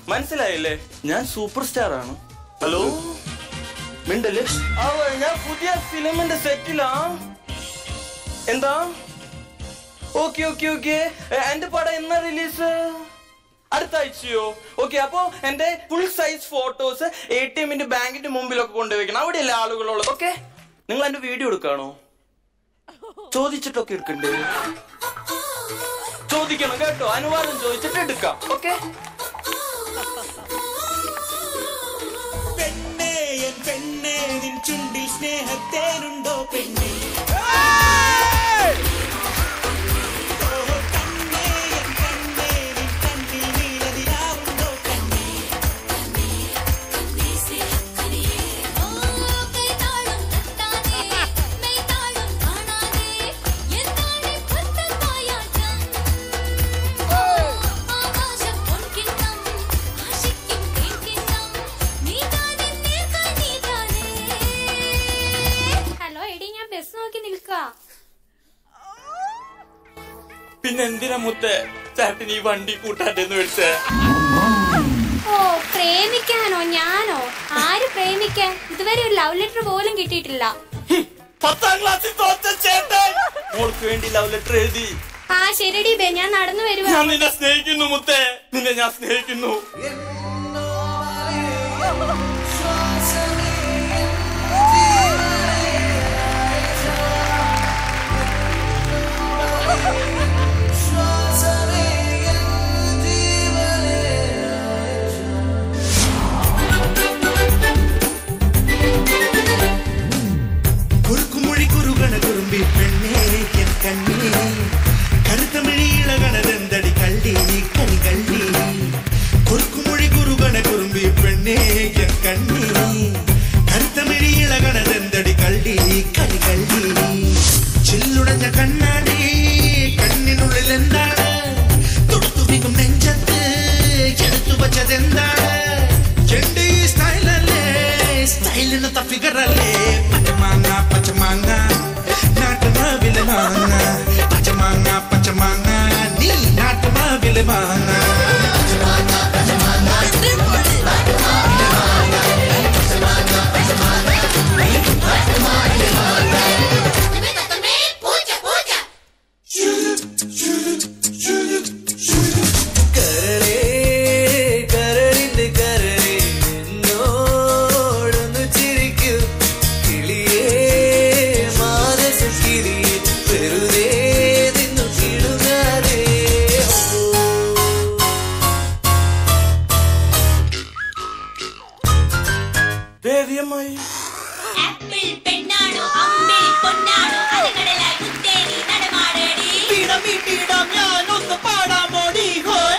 മനസ്സിലായില്ലേ ഞാൻ superstar ആണ് ഹലോ മിണ്ടല്ലേ ആ ഞാൻ പുതിയ ഫിലിമിന്റെ സെറ്റിലാ എന്താ ഓക്കെ ഓക്കെ ഓക്കെ എന്റെ പടം എന്നാ റിലീസ് അടുത്ത ആഴ്ചയോ ഓക്കെ അപ്പോ എന്റെ full size photos A T എമ്മിന്റെ ബാങ്കിന്റെ മുമ്പിലൊക്കെ കൊണ്ടുവയ്ക്കണം അവിടെയല്ലേ ആളുകളുള്ളത് ഓക്കെ നിങ്ങൾ എന്റെ വീഡിയോ എടുക്കാണോ ചോദിച്ചിട്ടൊക്കെ എടുക്കണ്ടേ ചോദിക്കണം കേട്ടോ അനുവാദം ചോദിച്ചിട്ട് എടുക്കാം ഓക്കെ പെണ്ണേ എൻ പെണ്ണേ നിൻ ചുണ്ടിൽ സ്നേഹത്തേനുണ്ടോ പെണ്ണേ ഓ കണ്ണേ എൻ കണ്ണേ നിൻ കണ്ണിൽ നീലനിലാവുണ്ടോ കണ്ണേ ഹലോ എടി ഞാൻ ബസ് നോക്കി നിൽക്കാ പിന്നെ എന്തിനാ മുത്തേ ചേട്ടൻ ഈ വണ്ടി കൂട്ടാട്ടെന്ന് വെച്ചേ ഓ പ്രേമിക്കാനോ ഞാനോ ആര് പ്രേമിക്കാൻ ഇതുവരെ ഒരു ലവ് ലെറ്റർ പോലും കിട്ടിയിട്ടില്ല പത്താം ക്ലാസ്സിൽ തോറ്റ ചേട്ടൻ മോൾക്ക് വേണ്ടി ലവ് ലെറ്റർ എഴുതി ആ ശരിടി ബേ ഞാൻ നടന്നു വരുവാ ഞാൻ നിന്നെ സ്നേഹിക്കുന്നു മുത്തേ നിന്നെ ഞാൻ സ്നേഹിക്കുന്നു കുറുക്കുമൊഴി കുറുകണ കുറുമ്പി പെണ്ണേ എൻ കണ്ണേ കറുത്തമിഴി ഇളകണതെന്തടി കള്ളി കണി കള്ളി കുറുക്കുമൊഴി കുറുകണ കുറുമ്പി പെണ്ണേ എൻ കണ്ണേ കറുത്തമിഴി ഇളകണതെന്തടി കള്ളി കണി കള്ളി ചില്ലുടഞ്ഞ കണ്ണാടി കണ്ണിനുള്ളിൽ എന്താണ് തൊടുത്തുവിക്കും നെഞ്ചത്ത് എടുത്തു വച്ചതെന്താണ് എന്റെ ഈ സ്റ്റൈലല്ലേ സ്റ്റൈലിനൊത്ത ഫിഗറല്ലേ പച്ചമാങ്ങ പച്ചമാങ്ങ നാട്ടുമാവിലെ മാങ്ങ പച്ചമാങ്ങ പച്ചമാങ്ങ നീ നാട്ടുമാവിലെ മാങ്ങ കരളേ കരളിന്റെ കരളേ എന്നോടൊന്ന് ചിരിക്കൂ കിളിയേ മാനസ കിളിയേ വെറുതെ നിന്നു കിളുങ്ങാതെ ദേവിയമ്മായി ആപ്പിൾ പെണ്ണാണോ അമ്പിളി പൊന്നാണോ അലകടലായി മുത്തേരി നടമാടേടി പീടം ഞാനൊന്ന് പാടാൻ മോടി ഹോയ്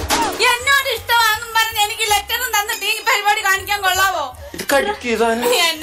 എന്നോട് ഇഷ്ടമാണെന്നും പറഞ്ഞ് എനിക്ക് ലെറ്ററും തന്നിട്ട് ഈ പരിപാടി കാണിക്കാൻ കൊള്ളാവോ ഇത് കടിക്കിതാണ് എന്റെ